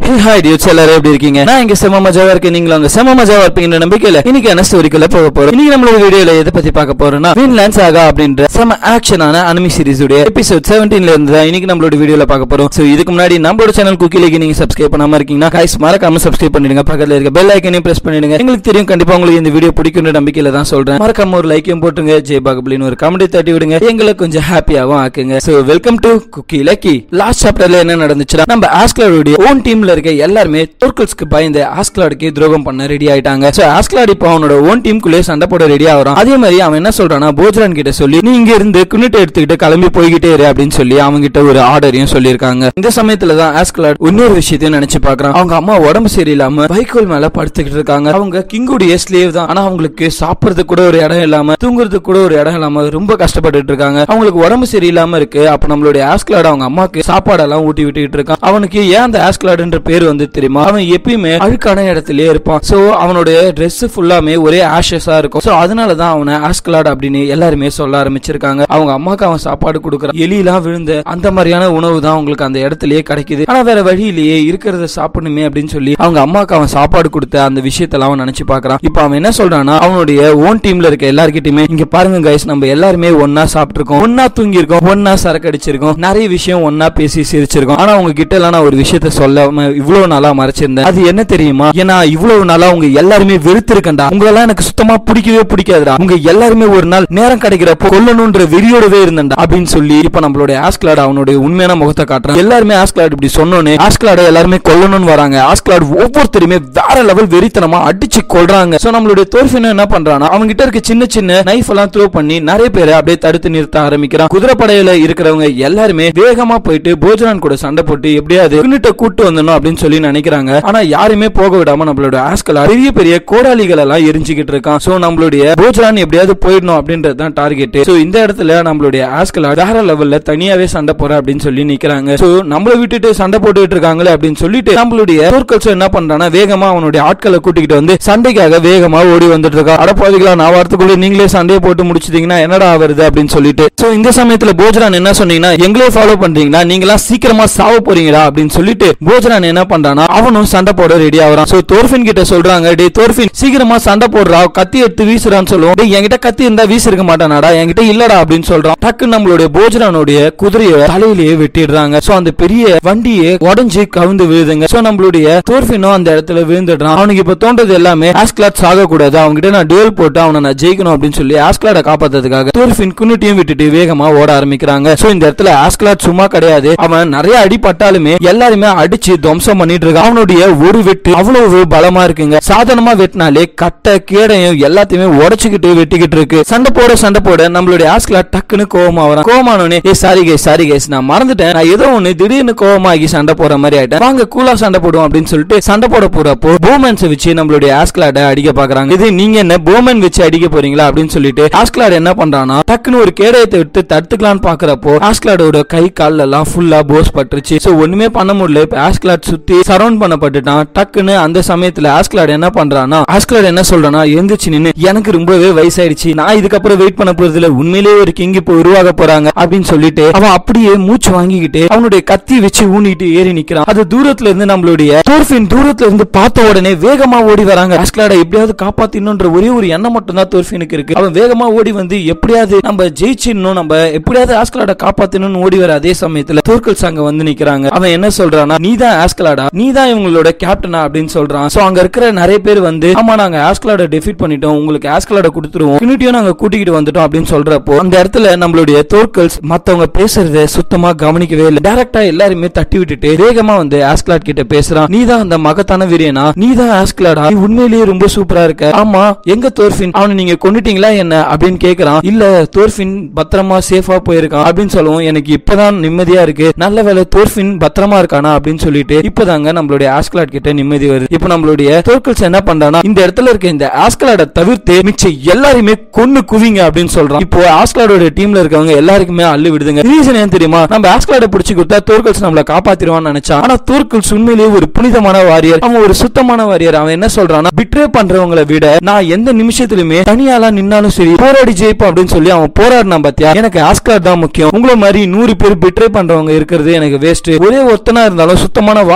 Hi dudes எல்லாரும் எப்படி இருக்கீங்க நான் இங்க செம மஜாவா இருக்கேன் நீங்களும் அங்க செம மஜாவா இருப்பீங்கன்ற நம்பிக்கையில இன்னைக்கு என்ன ஸ்டோரிக்குள்ள போக போறோம் இன்னைக்கு நம்மளோட வீடியோல எதை பத்தி பார்க்க போறோம்னா வின்லாண்ட் சாகா அப்படின்ற செம ஆக்ஷனான அனிமி சீரிஸ் உடைய எபிசோட் 17ல இருந்து தான் இன்னைக்கு நம்மளோட வீடியோல பார்க்க போறோம் சோ இதுக்கு முன்னாடி நம்மளோட சேனல் குக்கிலேக்கு நீங்க சப்ஸ்கிரைப் பண்ணாம இருக்கீங்கன்னா கைஸ் மறக்காம சப்ஸ்கிரைப் பண்ணிடுங்க பக்கத்துல இருக்க பெல் ஐக்கனையும் பிரஸ் பண்ணிடுங்க எங்களுக்கு தெரியும் கண்டிப்பா உங்களுக்கு இந்த வீடியோ பிடிக்கும்ன்ற நம்பிக்கையில தான் சொல்றேன் மறக்காம ஒரு லைக்கையும் போட்டுங்க ஜெய் பாகுபலின்னு ஒரு கமெண்ட் தட்டி விடுங்க எங்களை கொஞ்சம் ஹாப்பியாவும் ஆக்குங்க so welcome to cookie lucky last சாப்டர்ல என்ன நடந்துச்சுன்னா நம்ம ஆஸ்கிளாடுடைய ஓன் டீம்ல இருக்க எல்லாருமே டோர்கல்ஸ்க்கு பயந்து ஆஸ்கிளாடுக்கு துரோகம் பண்ண ரெடி ஆயிட்டாங்க சோ ஆஸ்கிளாட் இப்போ அவனோட ஓன் டீமுக்குள்ளே சண்டை போட ரெடி ஆகிறான் அதே மாதிரி அவன் என்ன சொல்றானா போஜ்ரான் கிட்ட சொல்லி நீ இங்க இருந்து குனிட்டை எடுத்துக்கிட்டு கிளம்பி போய்கிட்டே இரு அப்படின்னு சொல்லி அவங்க கிட்ட ஒரு ஆர்டரையும் சொல்லியிருக்காங்க இந்த சமயத்துல தான் ஆஸ்கிளாட் இன்னொரு விஷயத்தையும் நினைச்சு பாக்குறான் அவங்க அம்மா உடம்பு சரியில்லாம வைக்கோல் மேல படுத்துக்கிட்டு இருக்காங்க அவங்க கிங்குடைய ஸ்லேவ் தான் ஆனா அவங்களுக்கு சாப்பிடறதுக்கு கூட ஒரு இடம் இல்லாம தூங்குறதுக்கு கூட ஒரு இடம் இல்லாம ரொம்ப கஷ்டப்பட்டுட்டு இருக்காங்க அவங்களுக்கு உடம்பு சரியில்லாம இருக்கு அப்ப நம்மளுடைய ஆஸ்கிளாட் அவங்க அம்மாக்கு சாப்பாடெல்லாம் ஊட்டி விட்டுக்கிட்டு இருக்கான் அவனுக்கு ஏன் அந்த ஆஸ்கிளாடுன்ற பேர் வந்து தெரியுமா அவன் எப்பயுமே அழுக்கான இடத்துலயே இருப்பான் சோ அவனுடைய Dress ஃபுல்லாமே ஒரே ஆஷஸா இருக்கும் சோ அதனால தான் அவனை ஆஸ்கிளாட் அப்படின்னு எல்லாருமே சொல்ல ஆரம்பிச்சிருக்காங்க அவங்க அம்மாக்கு அவன் சாப்பாடு கொடுக்குறான் எலிலாம் விழுந்த அந்த மாதிரியான உணவு தான் அவங்களுக்கு அந்த இடத்துலயே கிடைக்குது ஆனா வேற வழியிலேயே இருக்கிறத சாப்பிடணுமே அப்படின்னு சொல்லி அவங்க அம்மாக்கு அவன் சாப்பாடு கொடுத்த அந்த விஷயத்தெல்லாம் அவன் நினைச்சு பாக்குறான் இப்போ அவன் என்ன சொல்றான்னா அவனுடைய ஓன் டீம்ல இருக்க எல்லார்கிட்டயுமே இங்க பாருங்க கைஸ் நம்ம எல்லாருமே ஒன்னா சாப்பிட்டுருக்கோம் ஒன்னா தூங்கி இருக்கோம் ஒன்னா சரக்கு அடிச்சிருக்கோம் நிறைய விஷயம் ஒன்னா பேசி சிரிச்சிருக்கோம் ஆனா உங்க கிட்ட எல்லாம் நான் ஒரு விஷயத்த சொல்லாம இவ்வளவு நாளா மறைச்சிருந்தேன் அது என்ன தெரியுமா ஏன்னா இவ்வளவு நாளா உங்க எல்லாருமே வெறுத்திருக்கேன்டா உங்களெல்லாம் எனக்கு சுத்தமா பிடிக்கவே பிடிக்காதுடா உங்க எல்லாருமே ஒரு நாள் நேரம் கிடைக்கிறப்போ கொல்லணும்ன்ற வெறியோடவே இருந்தேன்டா அப்படின்னு சொல்லி இப்ப நம்மளுடைய ஆஸ்கிளாட் அவனுடைய உண்மையான முகத்தை காட்டுறான் எல்லாருமே ஆஸ்கிளாட் இப்படி சொன்னோன்னே ஆஸ்கிளாட எல்லாருமே கொல்லணும்னு வராங்க ஆஸ்கிளாட் ஒவ்வொருத்தருமே வேற லெவல் வெறித்தனமா அடிச்சு கொல்றாங்க சோ நம்மளுடைய தோர்ஃபின என்ன பண்றானா அவங்க கிட்ட இருக்க சின்ன சின்ன நைஃப் எல்லாம் த்ரோ பண்ணி நிறைய பேரை அப்படியே தடுத்து நிறுத்த ஆரம்பிக்கிறான் குதிரைப்படையில இருக்கிறவங்க எல்லாருமே வேகமா போயிட்டு போஜனான் கூட சண்டை போட்டு எப்படியாவது யூனிட்ட கூட்டு வந்துடணும் அப்படின்னு சொல்லி நினைக்கிறாங்க ஆனா யாருமே போக விடாம நம்மளோட ஆஸ்கலா பெரிய பெரிய கோடாலிகள் எல்லாம் எரிஞ்சுக்கிட்டு இருக்கான் சோ நம்மளுடைய போஜனான் எப்படியாவது போயிடணும் அப்படின்றது தான் டார்கெட் சோ இந்த இடத்துல நம்மளுடைய ஆஸ்கலா வேற லெவல்ல தனியாவே சண்டை போற அப்படின்னு சொல்லி நிக்கிறாங்க சோ நம்மள விட்டுட்டு சண்டை போட்டுட்டு இருக்காங்களே அப்படின்னு சொல்லிட்டு நம்மளுடைய போர்க்கல்ஸ் என்ன பண்றானா வேகமா அவனுடைய ஆட்களை கூட்டிக்கிட்டு வந்து சண்டைக்காக வேகமா ஓடி வந்துட்டு இருக்கா அடப்பாதிகளா நான் வரத்துக்குள்ள நீங்களே சண்டையை போட்டு முடிச்சிட்டீங்கன்னா என்னடா வருது அப்படின்னு சொல்லிட்டு சோ இந்த சமயத்துல போஜரான் என்ன சொன்னீங்கன்னா எங்களே ஃபாலோ பண்றீங்களா நீங்களாம் சீக்கிரமா சாவ போறீங்களா அப்படின்னு சொல்லிட்டு போஜரான் என்ன பண்றானா அவனும் சண்டை போட ரெடி ஆகுறான் சோ தோர்ஃபின் கிட்ட சொல்றாங்க டே தோர்ஃபின் சீக்கிரமா சண்டை போடுறா கத்தி எடுத்து வீசுறான்னு சொல்லுவோம் டேய் என்கிட்ட கத்தி இருந்தா வீசிருக்க மாட்டானாடா என்கிட்ட இல்லடா அப்படின்னு சொல்றான் டக்கு நம்மளுடைய போஜரானுடைய குதிரையை தலையிலேயே வெட்டிடுறாங்க சோ அந்த பெரிய வண்டியை உடஞ்சு கவுந்து விழுதுங்க சோ நம்மளுடைய தோர்ஃபினும் அந்த இடத்துல விழுந்துடுறான் அவனுக்கு இப்ப தோன்றது எல்லாமே ஆஸ்கிளாட் சாக கூடாது அவன்கிட்ட நான் டேல் போட்டு அவனை நான் ஜெயிக்கணும் அப்படின்னு சொல்லி ஆஸ்கிளாட காப்பாத்துறதுக்காக தோர்ஃபின் குன்னுட்டியும் விட்டுட்டு வேகமா ஓட ஆரம்பிக்கிறாங்க சோ இந்த இடத்துல ஆஸ்கிளாட் சும்மா கிடையாது அவன் நிறைய அடி பட்டாலுமே எல்லாருமே அடிச்சு துவம்சம் பண்ணிட்டு இருக்கான் அவனுடைய ஒரு வெட்டு அவ்வளவு பலமா இருக்குங்க சாதாரணமா வெட்டினாலே கட்டை கேடையும் எல்லாத்தையுமே உடைச்சுக்கிட்டு வெட்டிக்கிட்டு இருக்கு சண்டை போட சண்டை போட நம்மளுடைய ஆஸ்கிளாட் டக்குன்னு கோவமா வரான் கோவமானோனே ஏ சாரி கைஸ் சாரி கைஸ் நான் மறந்துட்டேன் நான் ஏதோ ஒண்ணு திடீர்னு கோவமாகி சண்டை போற மாதிரி ஆயிட்டேன் வாங்க கூலா சண்டை போடுவோம் அப்படின்னு சொல்லிட்டு சண்டை போட போறப்போ போமன்ஸ் வச்சு நம்மளுடைய ஆஸ்கிளாட அடிக்க பாக்குறாங்க இது நீங்க என்ன போமன் வச்சு அடிக்க போறீங்களா அப்படின்னு சொல்லிட்டு ஆஸ்கிளாட் என்ன பண்றானா டக்குன்னு ஒரு கேடயத்தை விட்டு தடுத்துக்கலாம்னு பாக்குறப்போ ஆஸ்கிளாடோட கை கால்ல எல்லாம் ஃபுல்லா போஸ் பட்டுருச்சு சோ ஒண்ணுமே பண்ண முடியல இப்ப ஆஸ்கிளாட் சுத்தி சரவுண்ட் பண்ணப்பட்டுட்டான் டக்குன்னு அந்த சமயத்துல ஆஸ்கிளாட் என்ன பண்றானா ஆஸ்கிளாட் என்ன சொல்றானா எந்திரிச்சு நின்னு எனக்கு ரொம்பவே வயசாயிடுச்சு நான் இதுக்கப்புறம் வெயிட் பண்ண போறது இல்ல உண்மையிலேயே ஒரு கிங் இப்போ உருவாக போறாங்க அப்படின்னு சொல்லிட்டு அவன் அப்படியே மூச்சு வாங்கிக்கிட்டு அவனுடைய கத்தி வச்சு ஊனிட்டு ஏறி நிக்கிறான் அது தூரத்துல இருந்து நம்மளுடைய தோர்ஃபின் தூரத்துல இருந்து பார்த்த உடனே வேகமா ஓடி வராங்க ஆஸ்கிளாட எப்படியாவது காப்பாத்தினுன்ற ஒரே ஒரு எண்ணம் மட்டும் தான் தோர்ஃபினுக்கு இருக்கு அவன் வேகமா ஓடி வந்து எப்படியாவது நம்ம ஜெயிச்சிடணும் நம்ம எப்படியாவது ஆஸ்கலாட காப்பாத்தணும்னு ஓடி வர அதே சமயத்துல தோர்க்கல்ஸ் அங்க வந்து நிக்கிறாங்க அவன் என்ன சொல்றானா நீ தான் ஆஸ்கலாடா நீ தான் இவங்களோட கேப்டனா அப்படின்னு சொல்றான் சோ அங்க இருக்கிற நிறைய பேர் வந்து ஆமா நாங்க ஆஸ்கலாட டிஃபீட் பண்ணிட்டோம் உங்களுக்கு ஆஸ்கலாட கொடுத்துருவோம் யூனிட்டியும் நாங்க கூட்டிக்கிட்டு வந்துட்டோம் அப்படின்னு சொல்றப்போ அந்த இடத்துல நம்மளுடைய தோர்க்கல்ஸ் மத்தவங்க பேசுறத சுத்தமா கவனிக்கவே இல்லை டைரக்டா எல்லாருமே தட்டி விட்டுட்டு வேகமா வந்து ஆஸ்கலாட் கிட்ட பேசுறான் நீ தான் அந்த மகத்தான வீரியனா நீ தான் ஆஸ்கலாடா நீ உண்மையிலேயே ரொம்ப சூப்பரா இருக்க ஆமா எங்க தோர்ஃபின் அவனை நீங்க கொண்டுட்டீங்களா என்ன அப்படின்னு கேக்குறான் இல்ல தோர்ஃபின் பத்திரமா சேஃபா போயிருக்கான் அப்படின்னு சொல்லுவோம் எனக்கு இப்பதான் நிம்மதியா இருக்கு நல்ல வேலை தோர்ஃபின் பத்திரமா இருக்கானா அப்படின்னு சொல்லிட்டு இப்பதாங்க நம்மளுடைய ஆஸ்கலாட் கிட்ட நிம்மதி வருது இப்போ நம்மளுடைய தோர்க்கல்ஸ் என்ன பண்றானா இந்த இடத்துல இருக்க இந்த ஆஸ்கலாட தவிர்த்து மிச்சம் எல்லாருமே கொன்னு குவிங்க அப்படின்னு சொல்றான் இப்போ ஆஸ்கலாடோட டீம்ல இருக்கவங்க எல்லாருக்குமே அள்ளு விடுதுங்க ரீசன் ஏன் தெரியுமா நம்ம ஆஸ்கலாட பிடிச்சி கொடுத்தா தோர்க்கல்ஸ் நம்மள காப்பாத்திருவான்னு நினைச்சா ஆனா தோர்க்கல்ஸ் உண்மையிலேயே ஒரு புனிதமான வாரியர் அவன் ஒரு சுத்தமான வாரியர் அவன் என்ன சொல்றான்னா பிட்ரே பண்றவங்களை விட நான் எந்த நிமிஷத்துலயுமே தனியாலா நின்னாலும் சரி போராடி ஜெயிப்போம் அப்படின்னு சொல்லி அவன் போராடினான் பாத்தியா எனக்கு ஆஸ்கார் தான் முக்கியம் உங்களை மாதிரி நூறு பேர் பிட்ரே பண்றவங்க இருக்கிறது எனக்கு வேஸ்ட் ஒரே ஒருத்தனா இருந்தாலும் சுத்தமான வாரியர்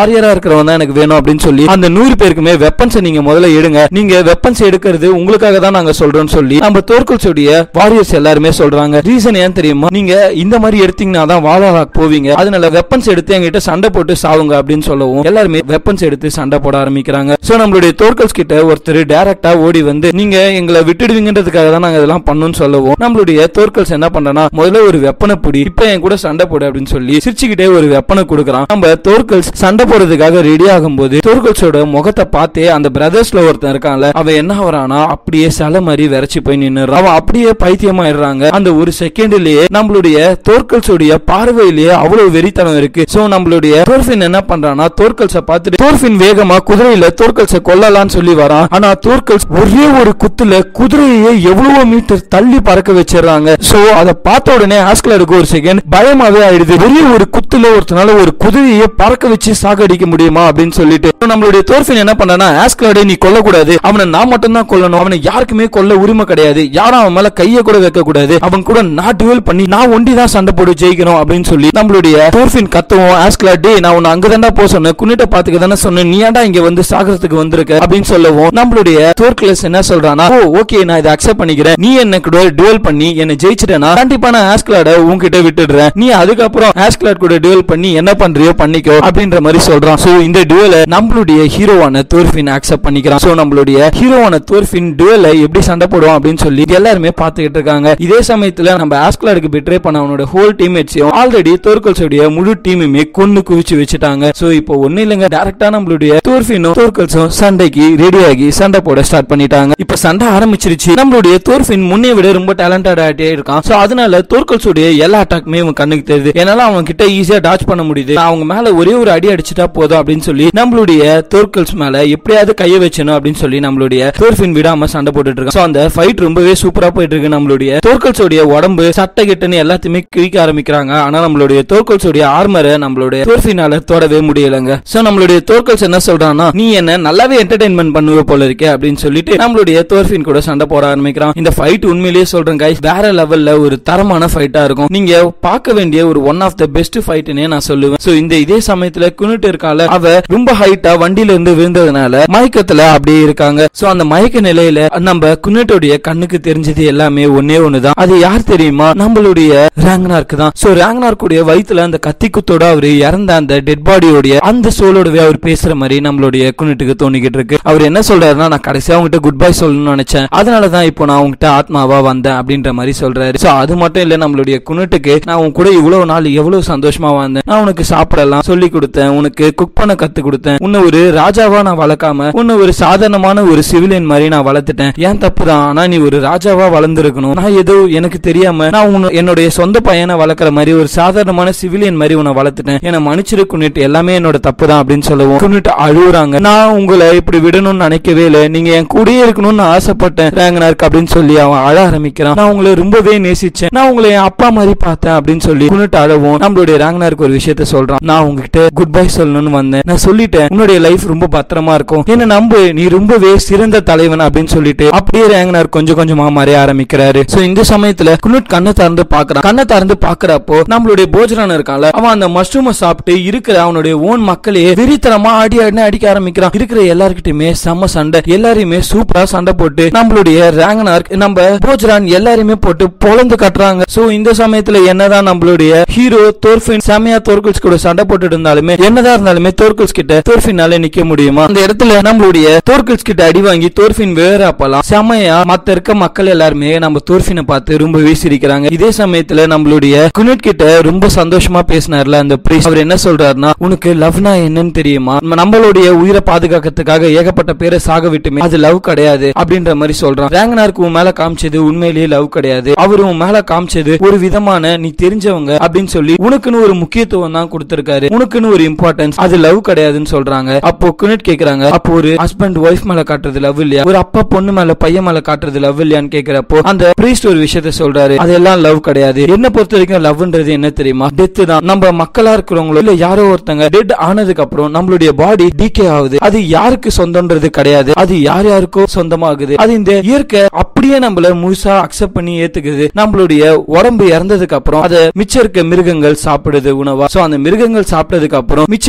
வாரியரா இருக்கிறவன் தான் எனக்கு வேணும் அப்படின்னு சொல்லி அந்த நூறு பேருக்குமே வெப்பன்ஸ் நீங்க முதல்ல எடுங்க நீங்க வெப்பன்ஸ் எடுக்கிறது உங்களுக்காக தான் நாங்க சொல்றோம்னு சொல்லி நம்ம தோற்கல்ஸுடைய வாரியர்ஸ் எல்லாருமே சொல்றாங்க ரீசன் ஏன் தெரியுமா நீங்க இந்த மாதிரி எடுத்தீங்கன்னா தான் வாழாலாக் போவீங்க அதனால வெப்பன்ஸ் எடுத்து எங்கிட்ட சண்டை போட்டு சாவுங்க அப்படின்னு சொல்லவும் எல்லாருமே வெப்பன்ஸ் எடுத்து சண்டை போட ஆரம்பிக்கிறாங்க சோ நம்மளுடைய தோற்கல்ஸ் கிட்ட ஒருத்தர் டைரக்டா ஓடி வந்து நீங்க எங்களை விட்டுடுவீங்கன்றதுக்காக தான் நாங்க இதெல்லாம் பண்ணணும்னு சொல்லவும் நம்மளுடைய தோற்கல்ஸ் என்ன பண்றனா முதல்ல ஒரு வெப்பனை புடி இப்ப என் கூட சண்டை போடு அப்படின்னு சொல்லி சிரிச்சுக்கிட்டே ஒரு வெப்பனை கொடுக்குறான் நம்ம தோற்கல்ஸ் சண்டை போடுறதுக்காக ரெடி ஆகும்போது தோற்கல்ஸோட முகத்தை பார்த்தே அந்த பிரதர்ஸ்ல ஒருத்தன் இருக்கான்ல அவன் என்ன ஆகுறானா அப்படியே சில மாதிரி விரைச்சு போய் நின்னுறான் அவன் அப்படியே பைத்தியமாயிடுறாங்க அந்த ஒரு செகண்ட்லயே நம்மளுடைய தோற்கல்ஸோடைய பார்வையிலேயே அவ்வளவு வெறித்தனம் இருக்கு சோ நம்மளுடைய தோர்ஃபின் என்ன பண்றானா தோற்கல்ஸ பார்த்துட்டு தோர்ஃபின் வேகமா குதிரையில தோற்கல்ஸ கொல்லலாம்னு சொல்லி வரான் ஆனா தோற்கல்ஸ் ஒரே ஒரு குத்துல குதிரையை எவ்வளவோ மீட்டர் தள்ளி பறக்க வச்சிடுறாங்க சோ அதை பார்த்த உடனே ஆஸ்கலருக்கு ஒரு செகண்ட் பயமாவே ஆயிடுது ஒரே ஒரு குத்துல ஒருத்தனால ஒரு குதிரையை பறக்க வச்சு சாகடிக்க முடியுமா அப்படின்னு சொல்லிட்டு நம்மளுடைய தோர்ஃபின் என்ன பண்றானா ஆஸ்கலடை நீ கொல்லக்கூடாது அவனை நான் மட்டும் தான் கொல்லணும் அவனை யாருக்குமே கொல்ல உரிமை கிடையாது யாரும் அவன் மேல கைய கூட வைக்க கூடாது அவன் கூட நான் டுவெல் பண்ணி நான் ஒண்டி தான் சண்டை போட்டு ஜெயிக்கணும் அப்படின்னு சொல்லி நம்மளுடைய தோர்ஃபின் கத்துவோம் ஆஸ்கலா டே நான் உன்னை அங்கதான்டா போக சொன்னேன் குன்னிட்ட பாத்துக்க தானே சொன்னேன் நீ ஏன்டா இங்க வந்து சாகரத்துக்கு வந்திருக்க அப்படின்னு சொல்லவும் நம்மளுடைய தோர்க்லஸ் என்ன சொல்றானா ஓ ஓகே நான் இதை அக்செப்ட் பண்ணிக்கிறேன் நீ என்ன கூட டுவெல் பண்ணி என்ன ஜெயிச்சிட்டேனா கண்டிப்பா நான் ஆஸ்கலாட உன்கிட்ட விட்டுடுறேன் நீ அதுக்கப்புறம் ஆஸ்கலாட் கூட டுவெல் பண்ணி என்ன பண்றியோ பண்ணிக்கோ அப்படின்ற மாதிரி சொல்றான் சோ இந்த டுவெல நம்மளுடைய ஹீரோவான தோர்ஃபின் அக்செப்ட் பண்ணிக்கிறான் சோ நம்மளுடைய ஹீரோவான தோர்ஃபின் டுவெல எப்படி சண்டை போடுவான் அப்படின்னு சொல்லி எல்லாருமே பார்த்துக்கிட்டு இருக்காங்க இதே சமயத்துல நம்ம ஆஸ்கலாடுக்கு பிட்ரே பண்ண அவனோட ஹோல் டீம்மேட்ஸையும் ஆல்ரெடி தோர்கல்ஸோடைய முழு டீமுமே கொன்னு குவிச்சு வச்சுட்டாங்க சோ இப்போ ஒண்ணு இல்லைங்க டேரக்டா நம்மளுடைய தோர்ஃபினும் தோர்கல்ஸும் சண்டைக்கு ரெடி ஆகி சண்டை போட ஸ்டார்ட் பண்ணிட்டாங்க இப்ப சண்டை ஆரம்பிச்சிருச்சு நம்மளுடைய தோர்ஃபின் முன்னே விட ரொம்ப டேலண்டட் ஆகிட்டே இருக்கான் சோ அதனால தோர்கல்ஸோடைய எல்லா அட்டாக்குமே இவன் கண்ணுக்கு தெரியுது என்னால அவன் கிட்ட ஈஸியா டாச் பண்ண முடியுது நான் அவங்க மேல ஒரே ஒரு அடி அடிச்சுட்டா போதும் அப்படின்னு சொல்லி நம்மளுடைய தோர்கல்ஸ் மேல எப்படியாவது கைய வச்சணும் அப்படின்னு சொல்லி நம்மளுடைய தோர்ஃபின் விடாம சண்டை போட்டுட்டு இருக்கான் சோ அந்த ஃபைட் ரொம்பவே சூப்பரா போயிட்டு இருக்கு நம்மளுடைய தோர்கல்ஸோடைய உடம்பு சட்டை கிட்டன்னு எல்லாத்தையுமே கிழிக்க ஆரம்பிக்கிறாங்க ஆனா நம்மளுடைய தோர்கல்ஸோடைய ஆர்மரை நம்மளுடைய தோர்ஃபினால தொடவே முடியலங்க சோ நம்மளுடைய தோர்கல்ஸ் என்ன சொல்றான்னா நீ என்ன நல்லாவே என்டர்டைன்மெண்ட் பண்ணுவ போல இருக்கே அப்படின்னு சொல்லிட்டு நம்மளுடைய தோர்ஃபின் கூட சண்டை போட ஆரம்பிக்கிறான் இந்த ஃபைட் உண்மையிலேயே சொல்றேன் guys வேற லெவல்ல ஒரு தரமான ஃபைட்டா இருக்கும் நீங்க பார்க்க வேண்டிய ஒரு ஒன் ஆஃப் த பெஸ்ட் ஃபைட்னே நான் சொல்லுவேன் சோ இந்த இதே சமயத்துல குனுட்டு இருக்கால அவ ரொம்ப ஹைட்டா வண்டியில இருந்து விழுந்ததுனால மயக்கத்துல அப்படியே இருக்காங்க சோ அந்த மயக்க நிலையில நம்ம குனுட்டோடைய கண்ணுக்கு தெரிஞ்சது எல்லாமே ஒன்னே ஒண்ணுதான் அது யார் தெரியுமா நம்மளுடைய ரேங்கனார்க்கு தான் சோ ரேங்கனார்க்குடைய வயித்துல அந்த கத்தி குத்தோட அவரு இறந்த அந்த டெட் பாடியோடைய அந்த சோலோடவே அவர் பேசுற மாதிரி நம்மளுடைய குனுட்டுக்கு தோணிக்கிட்டு இருக்கு அவர் என்ன சொல்றாருன்னா நான் கடைசியா உங்ககிட்ட குட் பை சொல்லணும்னு நினைச்சேன் அதனாலதான் இப்போ நான் உங்ககிட்ட ஆத்மாவா வந்தேன் அப்படின்ற மாதிரி சொல்றாரு சோ அது மட்டும் இல்ல நம்மளுடைய குனுட்டுக்கு நான் உன் கூட இவ்வளவு நாள் எவ்வளவு சந்தோஷமா வாழ்ந்தேன் நான் உனக்கு சாப்பிடலாம் சொல்லி கொடுத்தேன் உனக்கு குக் பண்ண கத்து கொடுத்தேன் உன்னை ஒரு ராஜாவா நான் வளர்க்காம உன்னை ஒரு சாதாரணமான ஒரு சிவிலியன் மாதிரி நான் வளர்த்துட்டேன் ஏன் தப்பு தான் ஆனா நீ ஒரு ராஜாவா வளர்ந்துருக்கணும் நான் ஏதோ எனக்கு தெரியாம நான் உன்னை என்னுடைய சொந்த பையனை வளர்க்குற மாதிரி ஒரு சாதாரணமான சிவிலியன் மாதிரி உன்னை வளர்த்துட்டேன் என்னை மன்னிச்சிரு குன்னிட்டு எல்லாமே என்னோட தப்பு தான் அப்படின்னு சொல்லுவோம் குன்னிட்டு அழுகுறாங்க நான் உங்களை இப்படி விடணும்னு நினைக்கவே இல்லை நீங்க என் கூடயே இருக்கணும்னு ஆசைப்பட்டேன் ரேங்கனாருக்கு அப்படின்னு சொல்லி அவன் அழ ஆரம்பிக்கிறான் நான் உங்களை ரொம்பவே நேசிச்சேன் நான் உங்களை என் அப்பா மாதிரி பார்த்தேன் அப்படின்னு சொல்லி குன்னிட்டு அழவும் நம்மளுடைய ரேங்கனாருக்கு ஒரு விஷயத்த சொல்றான் நான் உங்ககிட்ட குட் பை சொல்லணும்னு வந்தேன் நான் சொல்லிட்டேன் உன்னுடைய லைஃப் ரொம்ப பத்திரமா இருக்கும் என்ன நம்பு நீ ரொம்பவே சிறந்த தலைவன் அப்படின்னு சொல்லிட்டு அப்படியே ரேங்கனார் கொஞ்சம் கொஞ்சமா மறைய ஆரம்பிக்கிறாரு சோ இந்த சமயத்துல குன்னுட் கண்ணை திறந்து பாக்குறான் கண்ணை திறந்து பாக்குறப்போ நம்மளுடைய போஜரான் இருக்கான்ல அவன் அந்த மஷ்ரூமை சாப்பிட்டு இருக்கிற அவனுடைய ஓன் மக்களையே வெறித்தனமா அடி அடி அடிக்க ஆரம்பிக்கிறான் இருக்கிற எல்லார்கிட்டயுமே செம்ம சண்டை எல்லாரையுமே சூப்பரா சண்டை போட்டு நம்மளுடைய ரேங்கனார் நம்ம போஜரான் எல்லாரையுமே போட்டு பொழந்து கட்டுறாங்க சோ இந்த சமயத்துல என்னதான் நம்மளுடைய ஹீரோ தோர்ஃபின் செமையா தோர்குல்ஸ் கூட சண்டை போட்டுட்டு இருந்தாலுமே என்னதான் இருந்தாலுமே தோர்குல்ஸ் கிட்ட தோர்ஃபினால நிக்க முடியுமா அந்த இடத்துல நம்மளுடைய தோர்குல்ஸ் கிட்ட அடி வாங்கி தோர்ஃபின் வேற அப்பலாம் செமையா மத்த இருக்க மக்கள் எல்லாருமே நம்ம தோர்ஃபினை பார்த்து ரொம்பவே சிரிக்கிறாங்க இதே சமயத்துல நம்மளுடைய குனிட் கிட்ட ரொம்ப சந்தோஷமா பேசினார்ல அந்த பிரீஸ் அவர் என்ன சொல்றாருன்னா உனக்கு லவ்னா என்னன்னு தெரியுமா நம்ம- நம்மளுடைய உயிரை பாதுகாக்கிறதுக்காக ஏகப்பட்ட பேரை சாக விட்டுமே அது லவ் கிடையாது அப்படின்ற மாதிரி சொல்றான் ரேங்கனாருக்கு உன் மேல காமிச்சது உண்மையிலேயே லவ் கிடையாது அவரு உன் மேல காமிச்சது ஒரு விதமான நீ தெரிஞ்சவங்க அப்படின்னு சொல்லி உனக்குன்னு ஒரு முக்கியத்துவம் தான் கொடுத்திருக்காரு உனக்குன்னு ஒரு இம்பார்ட்டன்ஸ் அது லவ் கிடையாதுன்னு சொல்றாங்க அப்போ குனிட் கேக்குறாங்க அப்போ ஒரு ஹஸ்பண்ட் ஒய்ஃப் மேல காட்டுறது லவ் இல்லையா ஒரு அப்பா பொண்ணு மேல பையன் மேல காட்டுறது லவ் இல்லையான்னு கேக்குறப்போ அந்த பிரீஸ்ட் ஒரு விஷயத்த சொல்றாரு அதெல்லாம் லவ் கிடையாது என்ன பொறுத்த வரைக்கும் லவ்ன்றது என்ன தெரியுமா டெத் தான் நம்ம மக்களா இருக்கிறவங்களோ இல்ல யாரோ ஒருத்தங்க டெட் ஆனதுக்கு அப்புறம் நம்மளுடைய பாடி டீகே ஆகுது அது யாருக்கு சொந்தம்ன்றது கிடையாது அது யார் யாருக்கோ சொந்தமாகுது அது இந்த இயற்கை அப்படியே நம்மள முழுசா அக்செப்ட் பண்ணி ஏத்துக்குது நம்மளுடைய உடம்பு இறந்ததுக்கு அப்புறம் அதை மிச்சம் இருக்க மிருகங்கள் சாப்பிடுது உணவா சோ அந்த மிருகங்கள் சாப்பிட்டதுக்கு அப்புறம் மிச்ச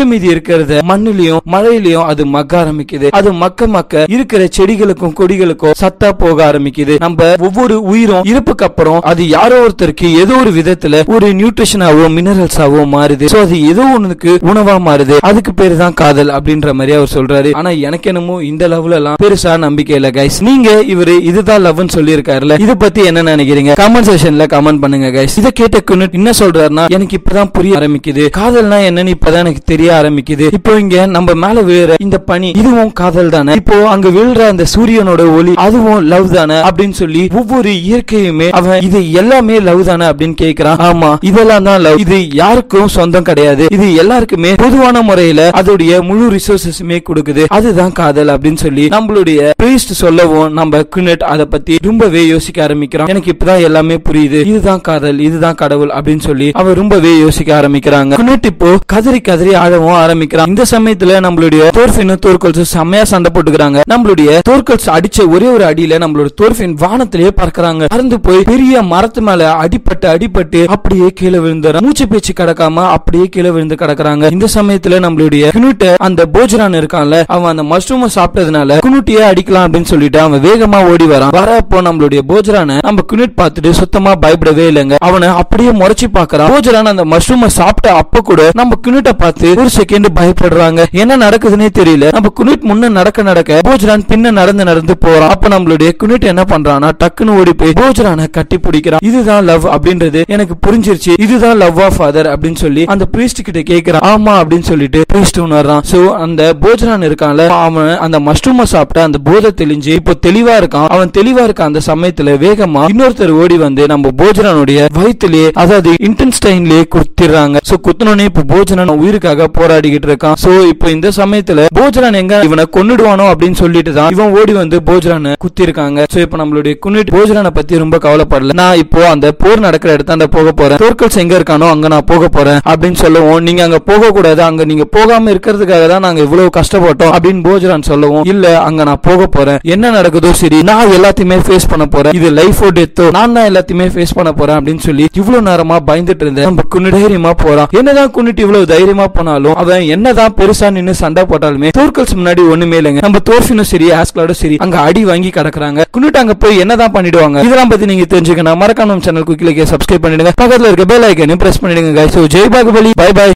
கொஞ்சம் மீதி இருக்கிறத மண்ணுலயும் மழையிலயும் அது மக்க ஆரம்பிக்குது அது மக்க மக்க இருக்கிற செடிகளுக்கும் கொடிகளுக்கும் சத்தா போக ஆரம்பிக்குது நம்ம ஒவ்வொரு உயிரும் இறப்புக்கு அப்புறம் அது யாரோ ஒருத்தருக்கு ஏதோ ஒரு விதத்துல ஒரு நியூட்ரிஷனாவோ மினரல்ஸாவோ மாறுது சோ அது ஏதோ ஒண்ணுக்கு உணவா மாறுது அதுக்கு பேரு தான் காதல் அப்படின்ற மாதிரி அவர் சொல்றாரு ஆனா எனக்கு என்னமோ இந்த லவ்ல எல்லாம் பெருசா நம்பிக்கை இல்ல கைஸ் நீங்க இவரு இதுதான் லவ்னு சொல்லி இருக்காருல்ல இத பத்தி என்ன நினைக்கிறீங்க கமெண்ட் செக்ஷன்ல கமெண்ட் பண்ணுங்க கைஸ் இத கேட்ட குன்னட் என்ன சொல்றாருன்னா எனக்கு இப்பதான் புரிய ஆரம்பிக்குது காதல்னா என்னன்னு இப்பதான் எனக்கு தெரிய ஆரம்பிக்குது இப்போ இங்க நம்ம மேல விழுற இந்த பனி இதுவும் காதல் தானே இப்போ அங்க விழுற அந்த சூரியனோட ஒளி அதுவும் லவ் தானே அப்படின்னு சொல்லி ஒவ்வொரு இயற்கையுமே அவன் இது எல்லாமே லவ் தானே அப்படின்னு கேக்குறான் ஆமா இதெல்லாம் தான் லவ் இது யாருக்கும் சொந்தம் கிடையாது இது எல்லாருக்குமே பொதுவான முறையில அதோடைய முழு ரிசோர்சஸுமே கொடுக்குது அதுதான் காதல் அப்படின்னு சொல்லி நம்மளுடைய priest சொல்லவும் நம்ம குனட் அதை பத்தி ரொம்பவே யோசிக்க ஆரம்பிக்கிறோம் எனக்கு இப்பதான் எல்லாமே புரியுது இதுதான் காதல் இதுதான் கடவுள் அப்படின்னு சொல்லி அவ ரொம்பவே யோசிக்க ஆரம்பிக்கிறாங்க குனட் இப்போ கதறி கதறி ஆழவும் ஆரம்பிக்கிறான் இந்த சமயத்துல நம்மளுடைய தோர்ஃபினும் தோர்கல்ஸும் செம்மையா சண்டை போட்டுக்கிறாங்க நம்மளுடைய தோர்கல்ஸ் அடிச்ச ஒரே ஒரு அடியில நம்மளோட தோர்ஃபின் வானத்திலேயே பறக்குறாங்க பறந்து போய் பெரிய மரத்து மேல அடிபட்டு அடிபட்டு அப்படியே கீழே விழுந்துறான் மூச்சு பேச்சு கிடக்காம அப்படியே கீழே விழுந்து கிடக்குறாங்க இந்த சமயத்துல நம்மளுடைய குனுட்ட அந்த போஜரான் இருக்கான்ல அவன் அந்த மஷ்ரூம் சாப்பிட்டதுனால குனுட்டியே அடிக்கலாம் அப்படின்னு சொல்லிட்டு அவன் வேகமா ஓடி வரான் வரப்போ நம்மளுடைய போஜரான நம்ம குனுட் பார்த்துட்டு சுத்தமா பயப்படவே இல்லைங்க அவனை அப்படியே முறைச்சு பாக்குறான் போஜரான் அந்த மஷ்ரூம் சாப்பிட்ட அப்ப கூட நம்ம குனுட்ட பார்த்து ஒரு செகண்ட் பயப்படுறாங்க என்ன நடக்குதுன்னே தெரியல நம்ம குனுட் முன்ன நடக்க நடக்க போஜரான் பின்ன நடந்து நடந்து போறான் அப்ப நம்மளுடைய குனுட் என்ன பண்றான்னா டக்குன்னு ஓடி போய் போஜரான கட்டி பிடிக்கிறான் இதுதான் லவ் அப்படின்றது எனக்கு புரிஞ்சிருச்சு இதுதான் லவ் ஆஃப் ஃபாதர் அப்படின்னு சொல்லி அந்த priest கிட்ட கேக்குறான் ஆமா அப்படின்னு சொல்லிட்டு priest உணர்றான் சோ அந்த போஜரான் இருக்கான்ல அவன் அந்த மஷ்ரூம சாப்பிட்ட அந்த போதை தெளிஞ்சு இப்போ தெளிவா இருக்கான் அவன் தெளிவா இருக்க அந்த சமயத்துல வேகமா இன்னொருத்தர் ஓடி வந்து நம்ம போஜரானுடைய வயிற்றுலயே அதாவது இன்டென்ஸ்டைன்லயே குத்திடுறாங்க சோ குத்துனோடனே இப்போ போஜரான் உயிருக்காக போராடிக்கிட்டு இருக்கான் சோ இப்போ இந்த சமயத்துல போஜரான் எங்க இவனை கொன்னுடுவானோ அப்படின்னு சொல்லிட்டு தான் இவன் ஓடி வந்து போஜரான குத்தி இருக்காங்க சோ இப்போ நம்மளுடைய குன்னிட் போஜரான பத்தி ரொம்ப கவலைப்படல நான் இப்போ அந்த போர் நடக்கிற இடத்தாண்ட போக போறேன் தோற்கல்ஸ் எங்க இருக்கானோ அங்க நான் போக போறேன் அப்படின்னு சொல்லவும் நீங்க அங்க போக கூடாது அங்க நீங்க போகாம இருக்கிறதுக்காக தான் நாங்க இவ்வளவு கஷ்டப்பட்டோம் அப்படின்னு போஜரான் சொல்லவும் இல்ல அங்க நான் போக போறேன் என்ன நடக்குதோ சரி நான் எல்லாத்தையுமே ஃபேஸ் பண்ண போறேன் இது லைஃபோ டெத்தோ நான் தான் எல்லாத்தையுமே ஃபேஸ் பண்ண போறேன் அப்படின்னு சொல்லி இவ்வளவு நேரமா பயந்துட்டு இருந்தேன் நம்ம குன்னு தைரியமா போறான் என்னதான் குன்னிட்டு இவ்வளவு தைரியமா போனாலும் அவன் என்னதான் பெருசா நின்னு சண்டை போட்டாலுமே தோற்கல்ஸ் முன்னாடி ஒண்ணுமே இல்லைங்க நம்ம தோர்ஃபினும் சரி ஆஸ்கலாடும் சரி அங்க அடி வாங்கி கிடக்குறாங்க குன்னிட்டு அங்க போய் என்னதான் பண்ணிடுவாங்க இதெல்லாம் பத்தி நீங்க தெரிஞ்சுக்கணும் மறக்காம சேனல் குக்கிலேயே சப்ஸ்கிரைப் பண்ணிடுங்க பக்கத்துல இருக்க பெல் ஐக்கனையும் பிரஸ் பண்ணிடுங்க guys. So, Jai Baahubali bye by